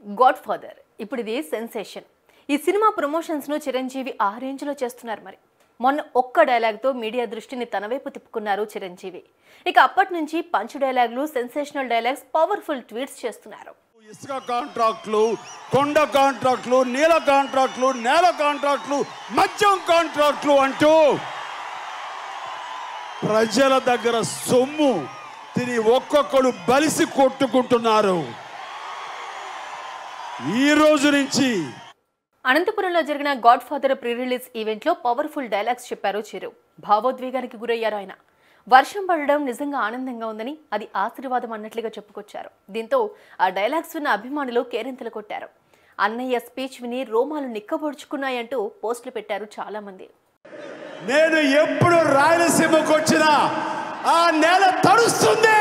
God father ఇప్పుడు ఇది sensation ఈ సినిమా ప్రమోషన్స్ను చిరంజీవి ఆ రేంజ్లో చేస్తున్నారు మరి మొన్న ఒక్క డైలాగ్తో మీడియా దృష్టిని తన వైపు తిప్పుకున్నారు చిరంజీవి ఇక అప్పటి నుంచి పంచ్ డైలాగులు సెన్సేషనల్ డైలాగ్స్ పవర్ఫుల్ ట్వీట్స్ చేస్తున్నారు ఇసుక కాంట్రాక్టులు కొండ కాంట్రాక్టులు నీల కాంట్రాక్టులు నేల కాంట్రాక్టులు మద్యం కాంట్రాక్టులు అంటూ ప్రజల దగ్గర సొమ్ము తిని ఒక్కొక్కడు బలిసి కొట్టుకుంటున్నారు ఈ రోజు నుంచి అనంతపురంలో జరిగిన గాడ్ ఫాదర్ ప్రీ రిలీజ్ ఈవెంట్లో పవర్ఫుల్ డైలాగ్స్ చెప్పారు చిరు భావోద్వేగానికి గురయ్యారు ఆయన వర్షం పడడం నిజంగా ఆనందంగా ఉందని అది ఆశీర్వాదం అన్నట్లుగా చెప్పుకొచ్చారు దీంతో ఆ డైలాగ్స్ విన్న అభిమానులు కేరింతలు కొట్టారు అన్నయ్య స్పీచ్ విని రోమాలు నిక్కబొడుచుకున్నాయంటూ పోస్టులు పెట్టారు చాలా మంది నేను ఎప్పుడు రాయలసీమకు వచ్చినా ఆ నేల తడుస్తుంది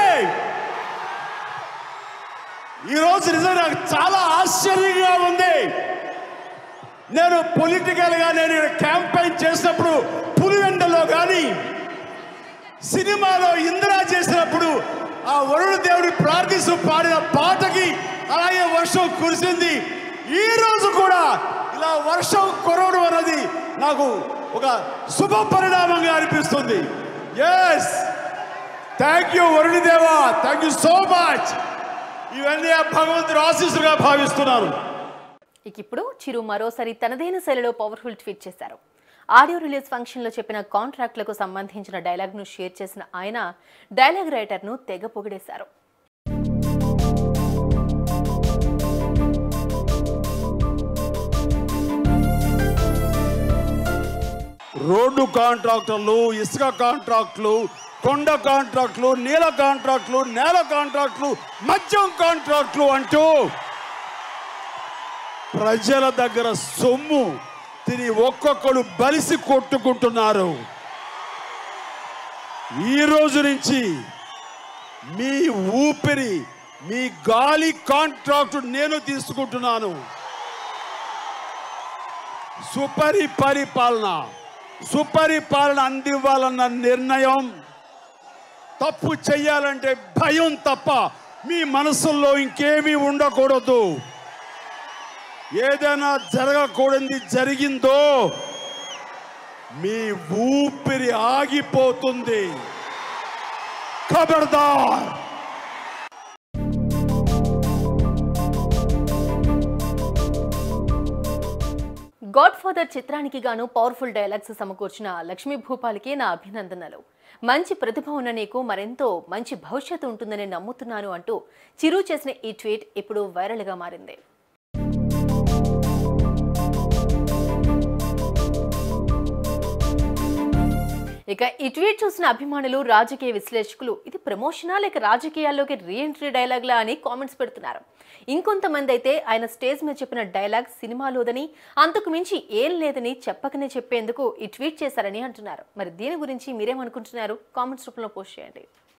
ఈరోజు నిజంగా నాకు చాలా ఆశ్చర్యంగా ఉంది నేను పొలిటికల్ గా నేను క్యాంపెయిన్ చేసినప్పుడు పులివెండలో కానీ సినిమాలో ఇందిరా చేసినప్పుడు ఆ వరుణ దేవుడి ప్రార్థిస్తూ పాడిన పాటకి అలాగే వర్షం కురిసింది ఈ రోజు కూడా ఇలా వర్షం కురవడం అనేది నాకు ఒక శుభ పరిణామంగా అనిపిస్తుంది ఎస్ థ్యాంక్ యూ వరుణి దేవా థ్యాంక్ యూ సో మచ్ ఇవన్నీ ఆ భగవంతుడు ఆశీస్సుగా భావిస్తున్నాను ఇక ఇప్పుడు చిరు మరోసారి తనదైన శైలిలో పవర్ఫుల్ ట్వీట్ చేశారు ఆడియో రిలీజ్ ఫంక్షన్లో చెప్పిన కాంట్రాక్ట్లకు సంబంధించిన డైలాగ్ను షేర్ చేసిన ఆయన డైలాగ్ రైటర్ను తెగ పొగిడేశారు రోడ్డు కాంట్రాక్టర్లు ఇసుక కాంట్రాక్టులు కొండ కాంట్రాక్టులు నీల కాంట్రాక్టులు నేల కాంట్రాక్టులు మద్యం కాంట్రాక్టులు అంటూ ప్రజల దగ్గర సొమ్ము తిని ఒక్కొక్కడు బలిసి కొట్టుకుంటున్నారు ఈ రోజు నుంచి మీ ఊపిరి మీ గాలి కాంట్రాక్ట్ నేను తీసుకుంటున్నాను సుపరి పరిపాలన సుపరిపాలన అందివ్వాలన్న నిర్ణయం తప్పు చెయ్యాలంటే భయం తప్ప మీ మనసుల్లో ఇంకేమీ ఉండకూడదు ఏదైనా జరగకూడదు జరిగిందో మీ ఊపిరి ఆగిపోతుంది ఖబర్దార్ గాడ్ ఫాదర్ చిత్రానికి గాను పవర్ఫుల్ డైలాగ్స్ సమకూర్చిన లక్ష్మీ భూపాల్కి నా అభినందనలు మంచి ప్రతిభ ఉన్న నీకు మరెంతో మంచి భవిష్యత్తు ఉంటుందని నమ్ముతున్నాను అంటూ చిరు చేసిన ఈ ట్వీట్ ఇప్పుడు వైరల్గా మారింది ఇక ఈ ట్వీట్ చూసిన అభిమానులు రాజకీయ విశ్లేషకులు ఇది ప్రమోషనా లేక రాజకీయాల్లోకి రీఎంట్రీ డైలాగ్లా అని కామెంట్స్ పెడుతున్నారు ఇంకొంతమంది అయితే ఆయన స్టేజ్ మీద చెప్పిన డైలాగ్ సినిమాలోదని అంతకు మించి ఏం లేదని చెప్పకనే చెప్పేందుకు ఈ ట్వీట్ చేశారని అంటున్నారు మరి దీని గురించి మీరేమనుకుంటున్నారు కామెంట్స్ రూపంలో పోస్ట్ చేయండి